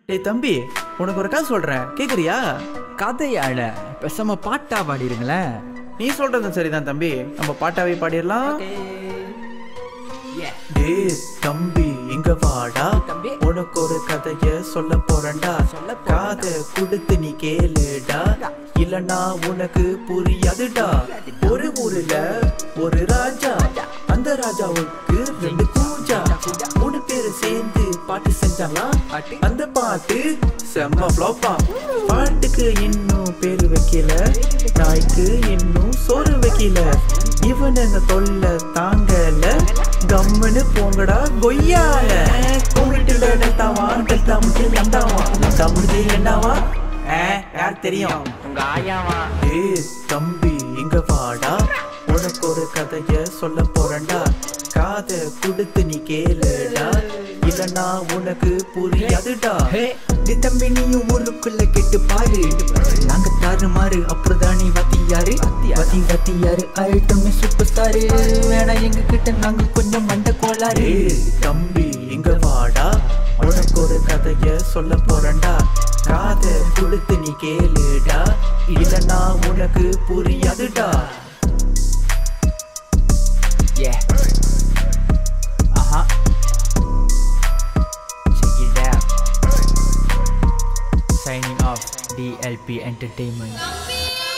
டேய் தம்பி உனக்கு ஒரு கதை சொல்றேன் கேக்குறியா கதையாட பேசாம பாட்டா பாடிருங்களேன் நீ சொல்றது சரிதான் தம்பி நம்ம பாட்டாவே பாடிடலாம் டேய் தம்பி இங்க வாடா தம்பி. உனக்கு ஒரு கதைய சொல்ல போறேன்டா சொல்ல காதை கொடுத்து நீ கேளுடா இல்லனா உனக்கு புரியாதுடா ஒரு ஊர்ல ஒரு ராஜா அந்த ராஜாவுக்கு ரெண்டு கூஜா மூணு பேரு சேர்ந்து பாட்டு செஞ்சாலாம் பாட்டு? அந்த பாட்டு செம்ம ஃப்ளாப்பா பாட்டுக்கு இன்னும் பேரு வைக்கல நாய்க்கு இன்னும் சோறு வைக்கல இவனுங்க தொல்லை தாங்கல கம்முன்னு போங்கடா கொய்யால கோவிட்டுல டெல்டாவா டெல்டா முடிச்சு ரெண்டாவா ரெண்டா முடிச்சு ரெண்டாவா ஆ, யார் தெரியும் உங்க ஆயாவா ஏய் தம்பி இங்க வாடா உனக்கு ஒரு கதைய சொல்ல போறேன்டா காதை கொடுத்து நீ கேளுடா இல்லனா உனக்கு புரியாதுடா ஹே டி தம்பி நீயும் ஊருக்குள்ள கேட்டு பாரு நாங்க தாறுமாறு அப்புறம்தான் நீ வத்தியாரு வத்தி வத்தியாரு ஆயிட்டோமே சூப்பர் ஸ்டாரு வேணா எங்க கிட்ட நாங்க கொஞ்சம் மண்ட கோளாறு ஏய் தம்பி இங்க வாடா உனக்கு ஒரு கதைய சொல்ல போறேன்டா காதை கொடுத்து நீ கேளுடா இல்லனா உனக்கு புரியாதுடா Yeah. Uh-huh. Check it out. Signing off DLP Entertainment.